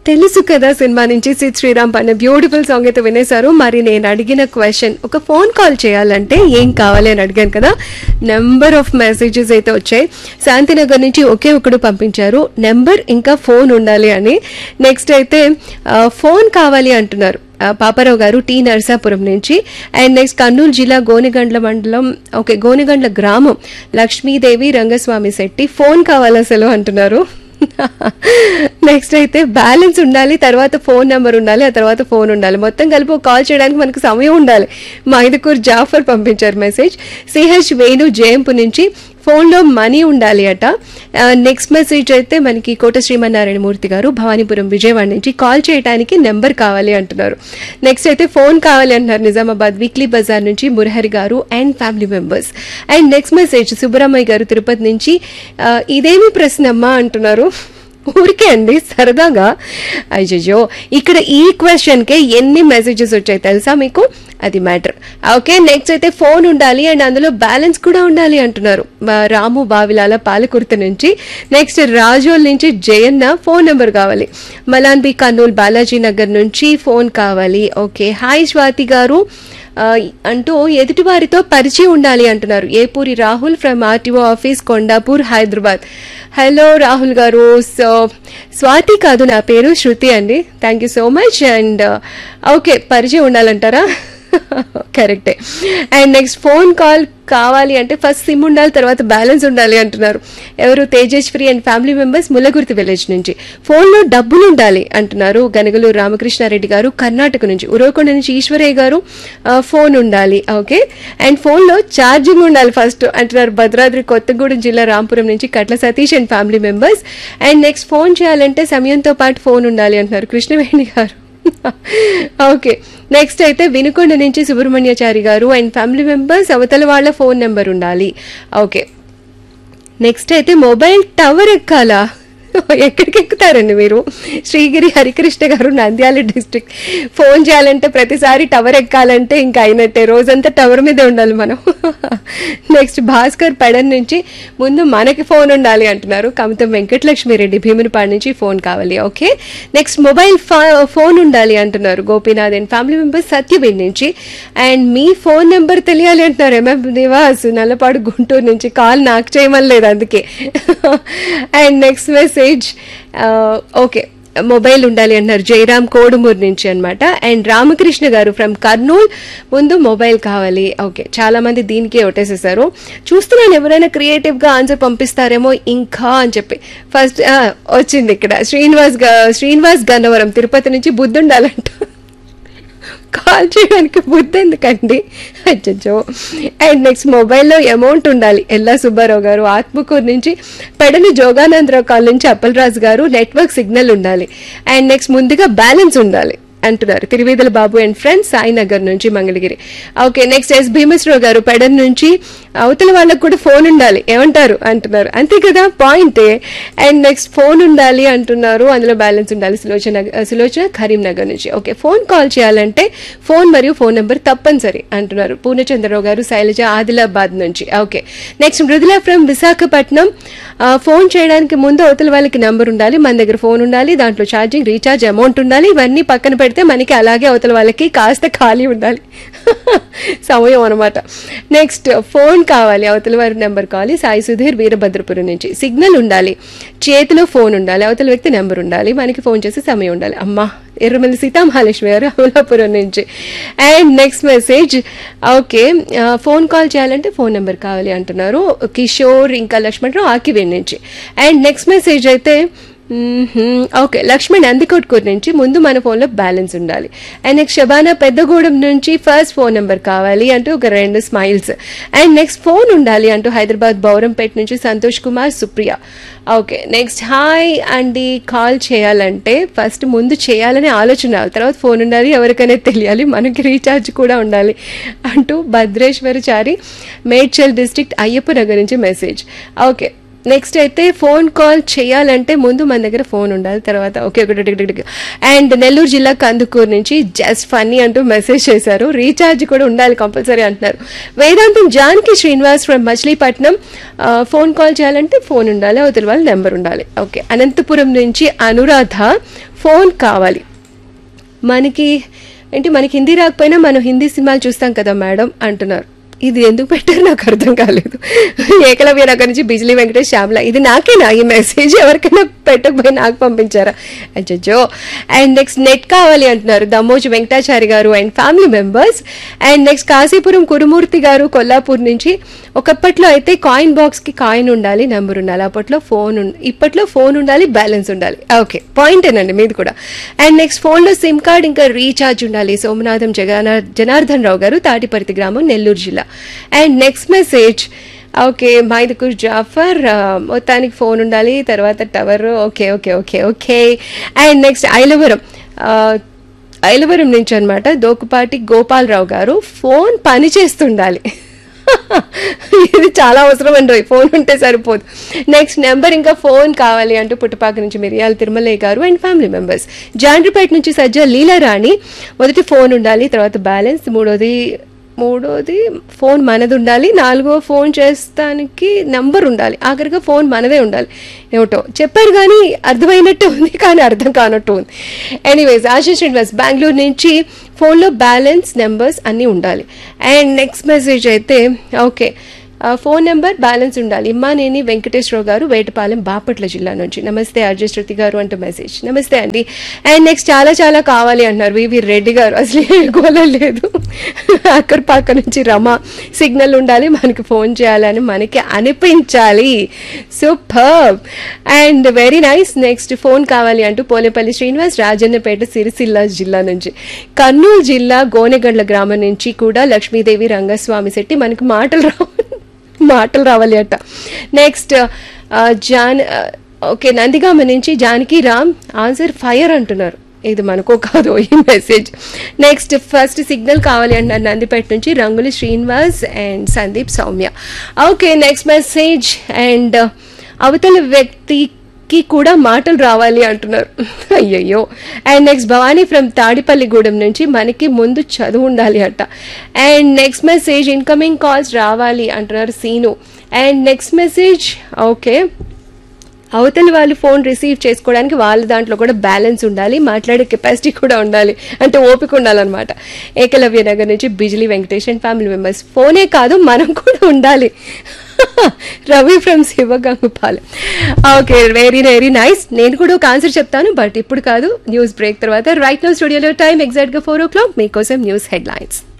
తెలుసు కదా సినిమా నుంచి సిద్ శ్రీరామ్ పైన బ్యూటిఫుల్ సాంగ్ అయితే వినేశారు మరి నేను అడిగిన క్వశ్చన్ ఒక ఫోన్ కాల్ చేయాలంటే ఏం కావాలి అని అడిగాను కదా నెంబర్ ఆఫ్ మెసేజెస్ అయితే వచ్చాయి శాంతినగర్ నుంచి ఒకే ఒకడు పంపించారు నెంబర్ ఇంకా ఫోన్ ఉండాలి అని నెక్స్ట్ అయితే ఆ, ఫోన్ కావాలి అంటున్నారు ఆ, పాపారావు గారు టీ నరసాపురం నుంచి అండ్ నెక్స్ట్ కర్నూలు జిల్లా గోనిగండ్ల మండలం ఓకే గోనిగండ్ల గ్రామం లక్ష్మీదేవి రంగస్వామి శెట్టి ఫోన్ కావాలి అసలు అంటున్నారు నెక్స్ట్ అయితే బ్యాలెన్స్ ఉండాలి తర్వాత ఫోన్ నెంబర్ ఉండాలి ఆ తర్వాత ఫోన్ ఉండాలి మొత్తం కలిపి ఒక కాల్ చేయడానికి మనకు సమయం ఉండాలి మైదుకూర్ జాఫర్ పంపించారు మెసేజ్ సిహెచ్ వేణు జయంపు నుంచి ఫోన్లో మనీ ఉండాలి అట నెక్స్ట్ మెసేజ్ అయితే మనకి కోట శ్రీమన్నారాయణ మూర్తి గారు భవానీపురం విజయవాడ నుంచి కాల్ చేయడానికి నెంబర్ కావాలి అంటున్నారు నెక్స్ట్ అయితే ఫోన్ కావాలి అంటున్నారు నిజామాబాద్ వీక్లీ బజార్ నుంచి Murahari garu and family members and next message Subbaramaiah garu Tirupati నుంచి ఆ, ఇదేమి ప్రశ్న అమ్మా అంటున్నారు ఊరికే అండి సరదాగా అయ్యో ఇక్కడ ఈ క్వశ్చన్కే ఎన్ని మెసేజెస్ వచ్చాయి తెలుసా మీకు అది మ్యాటర్ ఓకే నెక్స్ట్ అయితే ఫోన్ ఉండాలి అండ్ అందులో బ్యాలెన్స్ కూడా ఉండాలి అంటున్నారు మా రాము బావిలాల పాలకుర్త నుంచి నెక్స్ట్ రాజోల్ నుంచి జయన్న ఫోన్ నెంబర్ కావాలి మలాన్ బి కర్నూలు బాలాజీ నగర్ నుంచి ఫోన్ కావాలి ఓకే హాయ్ స్వాతి గారు ఆ, అంటూ ఎదుటివారితో పరిచయం ఉండాలి అంటున్నారు Epuri Rahul from RTO office Kondapur Hyderabad hello Rahul garu so Swathi కాదు నా పేరు శృతి అండి thank you so much and okay పరిచయం ఉండాలంటారా కరెక్టే అండ్ నెక్స్ట్ ఫోన్ కాల్ కావాలి అంటే ఫస్ట్ సిమ్ ఉండాలి తర్వాత బ్యాలెన్స్ ఉండాలి అంటున్నారు ఎవరు Tejaswi and family members Mullagurthi village నుంచి ఫోన్లో డబ్బులు ఉండాలి అంటున్నారు గనగలూరు రామకృష్ణారెడ్డి గారు కర్ణాటక నుంచి ఉరవకొండ నుంచి ఈశ్వరయ్య గారు ఆ, ఫోన్ ఉండాలి ఓకే అండ్ ఫోన్లో ఛార్జింగ్ ఉండాలి ఫస్ట్ అంటున్నారు భద్రాద్రి కొత్తగూడెం జిల్లా రాంపురం నుంచి Katla Satish and family members and next phone చేయాలంటే సమయంతో పాటు ఫోన్ ఉండాలి అంటున్నారు కృష్ణవేణి గారు ఓకే నెక్స్ట్ అయితే వినుకొండ నుంచి సుబ్రహ్మణ్యాచారి గారు అండ్ ఫ్యామిలీ మెంబర్స్ అవతల వాళ్ళ ఫోన్ నెంబర్ ఉండాలి ఓకే నెక్స్ట్ అయితే మొబైల్ టవర్ ఎక్కాలా ఎక్కడికి ఎక్కుతారండి మీరు శ్రీగిరి హరికృష్ణ గారు నంద్యాల డిస్ట్రిక్ట్ ఫోన్ చేయాలంటే ప్రతిసారి టవర్ ఎక్కాలంటే ఇంకా అయినట్టే రోజంతా టవర్ మీదే ఉండాలి మనం నెక్స్ట్ భాస్కర్ పెడన్ నుంచి ముందు మనకి ఫోన్ ఉండాలి అంటున్నారు కమితం వెంకటలక్ష్మి రెడ్డి భీమునిపాడు నుంచి ఫోన్ కావాలి ఓకే నెక్స్ట్ మొబైల్ ఫోన్ ఉండాలి అంటున్నారు Gopinath and family members Satyavedu నుంచి అండ్ మీ ఫోన్ నెంబర్ తెలియాలి అంటున్నారు ఎంఎం నివాస్ నల్లపాడు గుంటూరు నుంచి కాల్ నాకు చేయమని లేదు అందుకే and next message okay mobile ఉండాలి అంటున్నారు జయరామ్ కోడుమూరు నుంచి అన్నమాట అండ్ రామకృష్ణ గారు ఫ్రమ్ కర్నూల్ ముందు మొబైల్ కావాలి ఓకే చాలా మంది దీనికే ఒట్టేసేసారు చూస్తున్నాను ఎవరైనా క్రియేటివ్ గా ఆన్సర్ పంపిస్తారేమో ఇంకా అని చెప్పి ఫస్ట్ వచ్చింది ఇక్కడ శ్రీనివాస్ గా- శ్రీనివాస్ గన్నవరం తిరుపతి నుంచి బుద్ధి ఉండాలంట కాల్ చేయడానికి బుద్ధి ఎందుకండి అచ్చచ్చో అండ్ నెక్స్ట్ మొబైల్లో అమౌంట్ ఉండాలి ఎల్లా సుబ్బారావు గారు ఆత్మకూరు నుంచి పెడని జోగానందరావు కాల్ నుంచి అప్పలరాజు గారు నెట్వర్క్ సిగ్నల్ ఉండాలి అండ్ నెక్స్ట్ ముందుగా బ్యాలెన్స్ ఉండాలి అంటున్నారు తిరువేదల బాబు అండ్ ఫ్రెండ్స్ సాయినగర్ నుంచి Mangalagiri okay next S Bhimeswararao garu Pedana నుంచి అవతల వాళ్ళకు కూడా ఫోన్ ఉండాలి ఏమంటారు అంటున్నారు అంతే కదా పాయింటే అండ్ నెక్స్ట్ ఫోన్ ఉండాలి అంటున్నారు అందులో బ్యాలెన్స్ ఉండాలి సులోచన సులోచన కరీంనగర్ నుంచి ఓకే ఫోన్ కాల్ చేయాలంటే ఫోన్ మరియు ఫోన్ నెంబర్ తప్పనిసరి అంటున్నారు పూర్ణచంద్రరావు గారు శైలజ ఆదిలాబాద్ నుంచి okay next Mrudula from Visakhapatnam ఆ, ఫోన్ చేయడానికి ముందు అవతల వాళ్ళకి నెంబర్ ఉండాలి మన దగ్గర ఫోన్ ఉండాలి దాంట్లో ఛార్జింగ్ రీఛార్జ్ అమౌంట్ ఉండాలి ఇవన్నీ పక్కన పెడితే మనకి అలాగే అవతల వాళ్ళకి కాస్త ఖాళీ ఉండాలి సమయం అనమాట నెక్స్ట్ ఫోన్ కావాలి అవతల వారి నెంబర్ కావాలి సాయి సుధీర్ వీరభద్రపురం నుంచి సిగ్నల్ ఉండాలి చేతిలో ఫోన్ ఉండాలి అవతల వ్యక్తి నెంబర్ ఉండాలి మనకి ఫోన్ చేసే సమయం ఉండాలి అమ్మా ఎర్రమల్లి సీతామహాలక్ష్మి గారు అమలాపురం నుంచి and next message okay phone call చేయాలంటే ఫోన్ నెంబర్ కావాలి అంటున్నారు కిషోర్ ఇంకా లక్ష్మణరావు ఆకివేణి నుంచి అండ్ నెక్స్ట్ మెసేజ్ అయితే మ్మ్హ్మ్. ఓకే లక్ష్మణ్ నందికొట్కూరు నుంచి ముందు మన ఫోన్లో బ్యాలెన్స్ ఉండాలి అండ్ నెక్స్ట్ శబానా పెద్దగూడెం నుంచి ఫస్ట్ ఫోన్ నెంబర్ కావాలి అంటూ ఒక రెండు స్మైల్స్ అండ్ నెక్స్ట్ ఫోన్ ఉండాలి అంటూ హైదరాబాద్ బౌరంపేట నుంచి Santosh Kumar Supriya okay next hi అండి కాల్ చేయాలంటే ఫస్ట్ ముందు చేయాలనే ఆలోచన రావాలి తర్వాత ఫోన్ ఉండాలి ఎవరికైనా తెలియాలి మనకి రీఛార్జ్ కూడా ఉండాలి అంటూ భద్రేశ్వరచారి మేడ్చల్ డిస్ట్రిక్ట్ అయ్యప్ప నగర్ నుంచి మెసేజ్ ఓకే నెక్స్ట్ అయితే ఫోన్ కాల్ చేయాలంటే ముందు మన దగ్గర ఫోన్ ఉండాలి తర్వాత ఓకే ఒకటి అండ్ నెల్లూరు జిల్లా కందుకూరు నుంచి జస్ట్ ఫన్నీ అంటూ మెసేజ్ చేశారు రీఛార్జ్ కూడా ఉండాలి కంపల్సరీ అంటున్నారు వేదాంతం జానకి శ్రీనివాస్ ఫ్రమ్ మచిలీపట్నం ఆ, ఫోన్ కాల్ చేయాలంటే ఫోన్ ఉండాలి అవతల వాళ్ళ నెంబర్ ఉండాలి ఓకే అనంతపురం నుంచి అనురాధ ఫోన్ కావాలి మనకి ఏంటి మనకి హిందీ రాకపోయినా మనం హిందీ సినిమాలు చూస్తాం కదా మేడం అంటున్నారు ఇది ఎందుకు పెట్టారు నాకు అర్థం కాలేదు ఏకలవ్య నగర్ నుంచి బిజిలీ వెంకటేష్ శ్యామల ఇది నాకేనా ఈ మెసేజ్ ఎవరికైనా పెట్టకపోయి నాకు పంపించారా అచ్చో అండ్ నెక్స్ట్ నెట్ కావాలి అంటున్నారు Dammoju Venkatachari garu and family members and next Kasipuram Kurumurthy garu Kollapur నుంచి ఒకప్పట్లో అయితే కాయిన్ బాక్స్ కి కాయిన్ ఉండాలి నెంబర్ ఉండాలి అప్పట్లో ఫోన్ ఉం- ఇప్పట్లో ఫోన్ ఉండాలి బ్యాలెన్స్ ఉండాలి ఓకే పాయింట్ ఏనండి మీది కూడా అండ్ నెక్స్ట్ ఫోన్లో సిమ్ కార్డ్ ఇంకా రీఛార్జ్ ఉండాలి సోమనాథం జగనా జనార్దన్ రావు గారు తాటిపర్తి గ్రామం నెల్లూరు జిల్లా and next message okay Mydukur Jafar ఆ, మొత్తానికి ఫోన్ ఉండాలి తర్వాత tower okay okay okay okay and next Ailavaram ఆ, ఐలవరం నుంచి అనమాట దోకుపాటి గోపాలరావు గారు ఫోన్ పని చేస్తుండాలి ఇది చాలా అవసరం అండి ఫోన్ ఉంటే సరిపోదు నెక్స్ట్ నెంబర్ ఇంకా ఫోన్ కావాలి అంటూ పుట్టపాక నుంచి మిరియాల తిరుమలయ్య గారు అండ్ ఫ్యామిలీ మెంబర్స్ జాండ్రిపేట నుంచి సజ్జ లీలారాణి మొదటి ఫోన్ ఉండాలి తర్వాత బ్యాలెన్స్ మూడోది మూడోది ఫోన్ మనది ఉండాలి నాలుగో ఫోన్ చేస్తానికి నంబర్ ఉండాలి ఆఖరిగా ఫోన్ మనదే ఉండాలి ఏమిటో చెప్పారు కానీ అర్థమైనట్టు ఉంది కానీ అర్థం కానట్టు ఉంది ఎనీవేస్ ఆశీష్ శ్రీనివాస్ బెంగళూరు నుంచి ఫోన్లో బ్యాలెన్స్ నెంబర్స్ అన్నీ ఉండాలి అండ్ నెక్స్ట్ మెసేజ్ అయితే ఓకే ఆ, ఫోన్ నెంబర్ బ్యాలెన్స్ ఉండాలి ఇమ్మానేని వెంకటేశ్వరరావు గారు వేటపాలెం బాపట్ల జిల్లా నుంచి నమస్తే అర్జయ్ శృతి గారు అంటూ మెసేజ్ నమస్తే అండి అండ్ నెక్స్ట్ చాలా చాలా కావాలి అంటున్నారు వివి రెడ్డి గారు అసలు ఏ గోల లేదు అక్కర్పాక నుంచి రమ సిగ్నల్ ఉండాలి మనకి ఫోన్ చేయాలని మనకి అనిపించాలి super and very nice next phone కావాలి అంటూ పోలేపల్లి శ్రీనివాస్ రాజన్నపేట సిరిసిల్ల జిల్లా నుంచి కర్నూలు జిల్లా గోనెగండ్ల గ్రామం నుంచి కూడా లక్ష్మీదేవి రంగస్వామి శెట్టి మనకి మాటలు రావు మాటలు రావాలి అట నెక్స్ట్ జాన్ ఓకే నందిగామ నుంచి జానకి రామ్ ఆన్సర్ ఫైర్ అంటున్నారు ఇది మనకో కాదు ఈ మెసేజ్ నెక్స్ట్ ఫస్ట్ సిగ్నల్ కావాలి అంటున్నారు నందిపేట నుంచి Ranguli Srinivas and Sandeep Soumya okay next message and అవతల వ్యక్తికి కూడా మాటలు రావాలి అంటున్నారు అయ్యయ్యో and next Bhavani from Tadepalligudem నుంచి మనకి ముందు చదువు ఉండాలి అట and next message incoming calls రావాలి అంటున్నారు Seenu and next message okay అవతలి వాళ్ళు ఫోన్ రిసీవ్ చేసుకోవడానికి వాళ్ళ దాంట్లో కూడా బ్యాలెన్స్ ఉండాలి మాట్లాడే కెపాసిటీ కూడా ఉండాలి అంటే ఓపిక ఉండాలన్నమాట ఏకలవ్య నగర్ నుంచి Bijili Venkatesh and family members ఫోనే కాదు మనం కూడా ఉండాలి Ravi from Sivagangupalem okay very very nice నేను కూడా ఒక ఆన్సర్ చెప్తాను బట్ ఇప్పుడు కాదు న్యూస్ బ్రేక్ తర్వాత రైట్ నో స్టూడియోలో టైం ఎగ్జాక్ట్గా ఫోర్ ఓ క్లాక్ మీకోసం న్యూస్ హెడ్లైన్స్